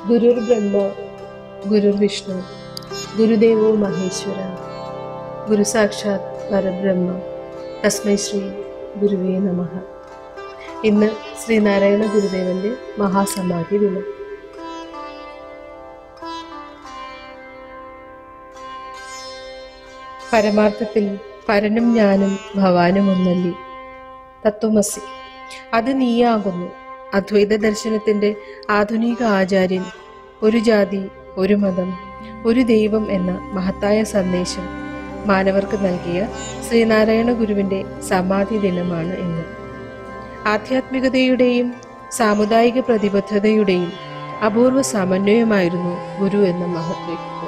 ഗുരുർ ബ്രഹ്മ ഗുരുർ വിഷ്ണു ഗുരുദേവോ മഹേശ്വര ഗുരു സാക്ഷാത് പരബ്രഹ്മ തസ്മൈ ശ്രീ ഗുരുവേ നമഃ ഇന്ന് ശ്രീനാരായണ ഗുരുദേവന്റെ മഹാസമാധി ദിനം പരമാർത്ഥത്തിൽ പരനും ഞാനും ഭവാനും ഒന്നല്ലി തത്വമസി അത് നീയാകുന്നു അദ്വൈത ദർശനത്തിന്റെ ആധുനിക ആചാര്യൻ ഒരു ജാതി ഒരു മതം ഒരു ദൈവം എന്ന മഹത്തായ സന്ദേശം മാനവർക്ക് നൽകിയ ശ്രീനാരായണ ഗുരുവിന്റെ സമാധി ദിനമാണ് ഇന്ന് ആധ്യാത്മികതയുടെയും സാമുദായിക പ്രതിബദ്ധതയുടെയും അപൂർവ സമന്വയമായിരുന്നു ഗുരു എന്ന മഹത് വ്യക്തിത്വം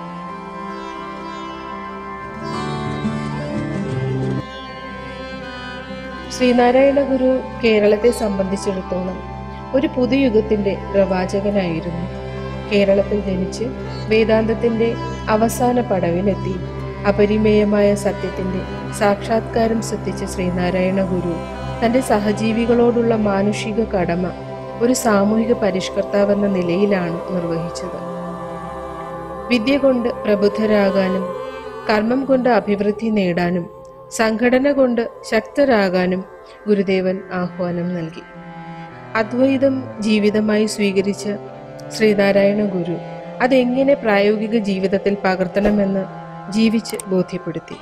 ശ്രീനാരായണ ഗുരു കേരളത്തെ സംബന്ധിച്ചിടത്തോളം ഒരു പുതുയുഗത്തിന്റെ പ്രവാചകനായിരുന്നു കേരളത്തിൽ ജനിച്ച് വേദാന്തത്തിന്റെ അവസാന പടവിലെത്തി അപരിമേയമായ സത്യത്തിന്റെ സാക്ഷാത്കാരം ശ്രദ്ധിച്ച ശ്രീനാരായണ ഗുരു തന്റെ സഹജീവികളോടുള്ള മാനുഷിക കടമ ഒരു സാമൂഹിക പരിഷ്കർത്താവെന്ന നിലയിലാണ് നിർവഹിച്ചത് വിദ്യ കൊണ്ട് പ്രബുദ്ധരാകാനും കർമ്മം കൊണ്ട് അഭിവൃദ്ധി നേടാനും സംഘടന കൊണ്ട് ശക്തരാകാനും ഗുരുദേവൻ ആഹ്വാനം നൽകി അദ്വൈതം ജീവിതമായി സ്വീകരിച്ച ശ്രീനാരായണ ഗുരു അതെങ്ങനെ പ്രായോഗിക ജീവിതത്തിൽ പകർത്തണമെന്ന് ജീവിച്ച് ബോധ്യപ്പെടുത്തി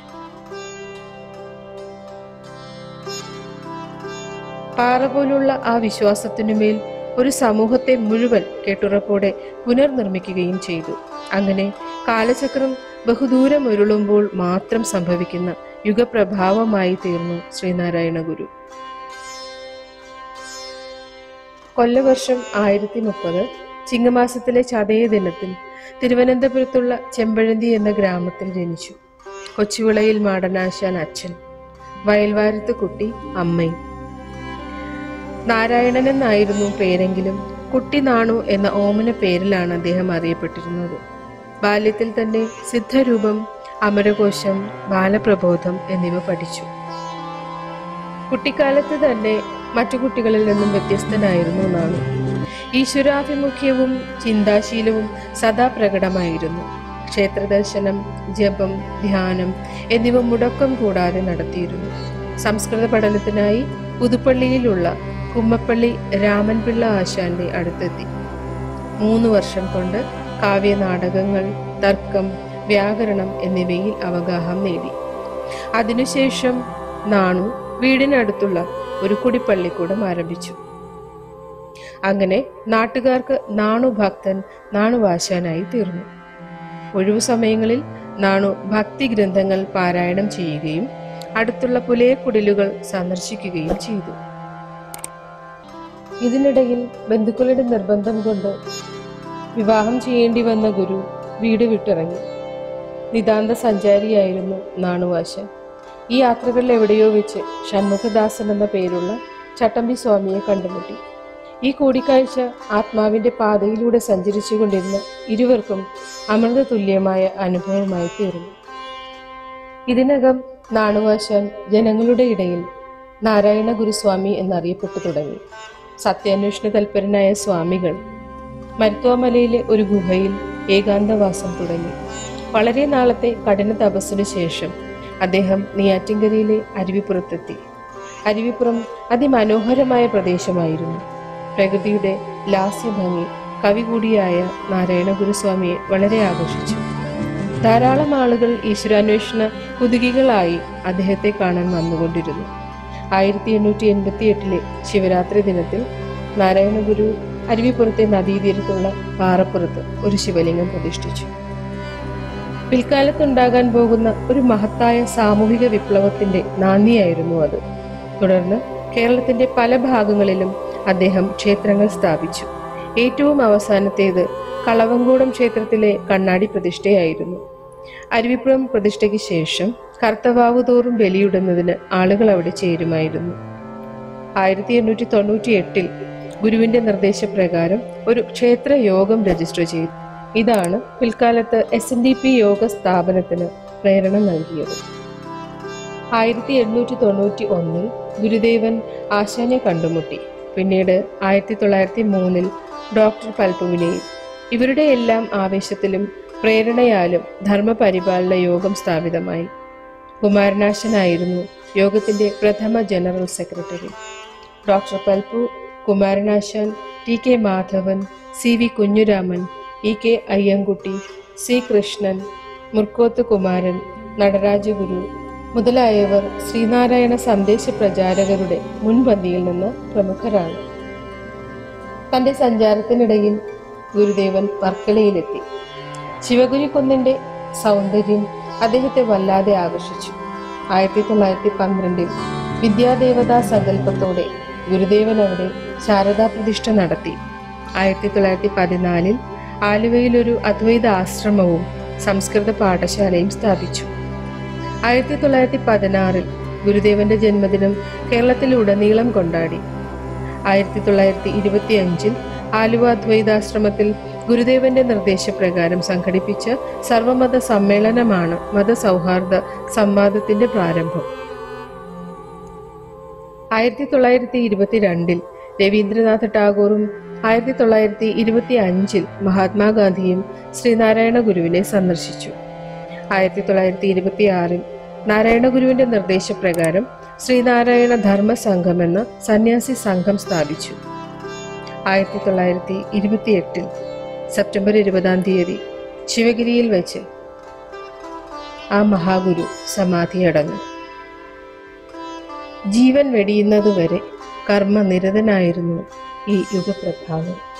പാറ പോലുള്ള ആ വിശ്വാസത്തിനുമേൽ ഒരു സമൂഹത്തെ മുഴുവൻ കെട്ടുറപ്പോടെ പുനർനിർമ്മിക്കുകയും ചെയ്തു അങ്ങനെ കാലചക്രം ബഹുദൂരം ഉരുളുമ്പോൾ മാത്രം സംഭവിക്കുന്ന യുഗപ്രഭാവമായി തീർന്നു ശ്രീനാരായണ ഗുരു കൊല്ലവർഷം ആയിരത്തി മുപ്പത് ചിങ്ങമാസത്തിലെ ചതയ ദിനത്തിൽ തിരുവനന്തപുരത്തുള്ള ചെമ്പഴന്തി എന്ന ഗ്രാമത്തിൽ ജനിച്ചു കൊച്ചുവിളയിൽ മാടനാശാൻ അച്ഛൻ വയൽവാരത്ത് കുട്ടി അമ്മയും നാരായണൻ എന്നായിരുന്നു പേരെങ്കിലും കുട്ടി നാണു എന്ന ഓമന പേരിലാണ് അദ്ദേഹം അറിയപ്പെട്ടിരുന്നത് ബാല്യത്തിൽ തന്നെ സിദ്ധരൂപം അമരകോശം ബാലപ്രബോധം എന്നിവ പഠിച്ചു കുട്ടിക്കാലത്ത് തന്നെ മറ്റു കുട്ടികളിൽ നിന്നും വ്യത്യസ്തനായിരുന്നു നാണു ഈശ്വരാഭിമുഖ്യവും ചിന്താശീലവും സദാ പ്രകടമായിരുന്നു ക്ഷേത്രദർശനം ജപം ധ്യാനം എന്നിവ മുടക്കം കൂടാതെ നടത്തിയിരുന്നു സംസ്കൃത പഠനത്തിനായി പുതുപ്പള്ളിയിലുള്ള കുമ്മപ്പള്ളി രാമൻപിള്ള ആശാന്റെ അടുത്തെത്തി മൂന്ന് വർഷം കൊണ്ട് കാവ്യനാടകങ്ങൾ തർക്കം വ്യാകരണം എന്നിവയിൽ അവഗാഹം നേടി അതിനുശേഷം നാണു വീടിനടുത്തുള്ള ഒരു കുടിപ്പള്ളിക്കൂടം ആരംഭിച്ചു അങ്ങനെ നാട്ടുകാർക്ക് നാണു ഭക്തൻ നാണുവാശാനായി തീർന്നു ഒഴിവു സമയങ്ങളിൽ നാണു ഭക്തി ഗ്രന്ഥങ്ങൾ പാരായണം ചെയ്യുകയും അടുത്തുള്ള പുലയക്കുടിലുകൾ സന്ദർശിക്കുകയും ചെയ്തു ഇതിനിടയിൽ ബന്ധുക്കളുടെ നിർബന്ധം കൊണ്ട് വിവാഹം ചെയ്യേണ്ടി വന്ന ഗുരു വീട് വിട്ടിറങ്ങി നിതാന്ത സഞ്ചാരിയായിരുന്നു നാണുവാശ ഈ യാത്രകളിൽ എവിടെയോ വെച്ച് ഷൺമുഖദാസൻ എന്ന പേരുള്ള ചട്ടമ്പി സ്വാമിയെ കണ്ടുമുട്ടി ഈ കൂടിക്കാഴ്ച ആത്മാവിന്റെ പാതയിലൂടെ സഞ്ചരിച്ചു കൊണ്ടിരുന്ന ഇരുവർക്കും അമൃത തുല്യമായ അനുഭവമായി തീർന്നു ഇതിനകം നാണുവാശാൻ ജനങ്ങളുടെ ഇടയിൽ നാരായണ ഗുരുസ്വാമി എന്നറിയപ്പെട്ടു തുടങ്ങി സത്യാന്വേഷണ തൽപരനായ സ്വാമികൾ മരുത്വാമലയിലെ ഒരു ഗുഹയിൽ ഏകാന്തവാസം തുടങ്ങി വളരെ നാളത്തെ കഠിന തപസ്സിനു ശേഷം അദ്ദേഹം നെയ്യാറ്റിൻകരയിലെ അരുവിപ്പുറത്തെത്തി അരുവിപ്പുറം അതിമനോഹരമായ പ്രദേശമായിരുന്നു പ്രകൃതിയുടെ ലാസ്യഭംഗി കവി കൂടിയായ നാരായണ ഗുരുസ്വാമിയെ വളരെ ആകർഷിച്ചു ധാരാളം ആളുകൾ ഈശ്വരാന്വേഷണ കുതുകികളായി അദ്ദേഹത്തെ കാണാൻ വന്നുകൊണ്ടിരുന്നു ആയിരത്തി എണ്ണൂറ്റി എൺപത്തി എട്ടിലെ ശിവരാത്രി ദിനത്തിൽ നാരായണ ഗുരു അരുവിപ്പുറത്തെ നദീതീരത്തുള്ള പാറപ്പുറത്ത് ഒരു ശിവലിംഗം പ്രതിഷ്ഠിച്ചു പിൽക്കാലത്തുണ്ടാകാൻ പോകുന്ന ഒരു മഹത്തായ സാമൂഹിക വിപ്ലവത്തിന്റെ നാന്ദിയായിരുന്നു അത് തുടർന്ന് കേരളത്തിന്റെ പല ഭാഗങ്ങളിലും അദ്ദേഹം ക്ഷേത്രങ്ങൾ സ്ഥാപിച്ചു ഏറ്റവും അവസാനത്തേത് കളവങ്കോടം ക്ഷേത്രത്തിലെ കണ്ണാടി പ്രതിഷ്ഠയായിരുന്നു അരുവിപ്പുറം പ്രതിഷ്ഠയ്ക്ക് ശേഷം കർത്തവാവ് തോറും ബലിയിടുന്നതിന് ആളുകൾ അവിടെ ചേരുമായിരുന്നു ആയിരത്തി എണ്ണൂറ്റി തൊണ്ണൂറ്റി എട്ടിൽ ഗുരുവിന്റെ നിർദ്ദേശപ്രകാരം ഒരു ക്ഷേത്ര യോഗം രജിസ്റ്റർ ചെയ്തു ഇതാണ് പിൽക്കാലത്ത് എസ് എൻ ഡി പി യോഗ സ്ഥാപനത്തിന് പ്രേരണ നൽകിയത് ആയിരത്തി എണ്ണൂറ്റി തൊണ്ണൂറ്റി ഒന്നിൽ ഗുരുദേവൻ ആശാനെ കണ്ടുമുട്ടി പിന്നീട് ആയിരത്തി തൊള്ളായിരത്തി മൂന്നിൽ ഡോക്ടർ പൽപുവിനെയും ഇവരുടെ എല്ലാം ആവേശത്തിലും പ്രേരണയാലും ധർമ്മപരിപാലന യോഗം സ്ഥാപിതമായി കുമാരനാശനായിരുന്നു യോഗത്തിന്റെ പ്രഥമ general secretary doctor Palpu Kumaranasan T K Madhavan C V Kunjuraman E K Ayyankutty C Krishnan Murkoth Kumaran Nataraja Guru മുതലായവർ ശ്രീനാരായണ സന്ദേശ പ്രചാരകരുടെ മുൻപന്തിയിൽ നിന്ന് പ്രമുഖരാണ് തന്റെ സഞ്ചാരത്തിനിടയിൽ ഗുരുദേവൻ വർക്കലയിലെത്തി ശിവഗുരുക്കുന്നിന്റെ സൗന്ദര്യം അദ്ദേഹത്തെ വല്ലാതെ ആകർഷിച്ചു ആയിരത്തി തൊള്ളായിരത്തി പന്ത്രണ്ടിൽ വിദ്യാദേവതാ സങ്കല്പത്തോടെ ഗുരുദേവൻ അവിടെ ശാരദാ പ്രതിഷ്ഠ നടത്തി ആയിരത്തി തൊള്ളായിരത്തി പതിനാലിൽ ആലുവയിൽ ഒരു അദ്വൈത ആശ്രമവും സംസ്കൃത പാഠശാലയും സ്ഥാപിച്ചു ആയിരത്തി തൊള്ളായിരത്തി പതിനാറിൽ ഗുരുദേവന്റെ ജന്മദിനം കേരളത്തിലുടനീളം കൊണ്ടാടി ആയിരത്തി തൊള്ളായിരത്തി ഇരുപത്തി അഞ്ചിൽ ആലുവ അദ്വൈതാശ്രമത്തിൽ ഗുരുദേവന്റെ നിർദ്ദേശപ്രകാരം സംഘടിപ്പിച്ച സർവമത സമ്മേളനമാണ് മതസൗഹാർദ്ദ സംവാദത്തിന്റെ പ്രാരംഭം ആയിരത്തി തൊള്ളായിരത്തി ഇരുപത്തിരണ്ടിൽ രവീന്ദ്രനാഥ ടാഗോറും ആയിരത്തി തൊള്ളായിരത്തി ഇരുപത്തി അഞ്ചിൽ മഹാത്മാഗാന്ധിയും ശ്രീനാരായണ ഗുരുവിനെ സന്ദർശിച്ചു ആയിരത്തി തൊള്ളായിരത്തി ഇരുപത്തി ആറിൽ നാരായണ ഗുരുവിന്റെ നിർദ്ദേശപ്രകാരം ശ്രീനാരായണ ധർമ്മ സംഘം എന്ന സന്യാസി സംഘം സ്ഥാപിച്ചു ആയിരത്തി തൊള്ളായിരത്തി ഇരുപത്തിയെട്ടിൽ സെപ്റ്റംബർ ഇരുപതാം തീയതി ശിവഗിരിയിൽ വെച്ച് ആ മഹാഗുരു സമാധിയടങ്ങും ജീവൻ വെടിയുന്നതുവരെ കർമ്മനിരതനായിരുന്നു ഈ യുഗപ്രഭാവം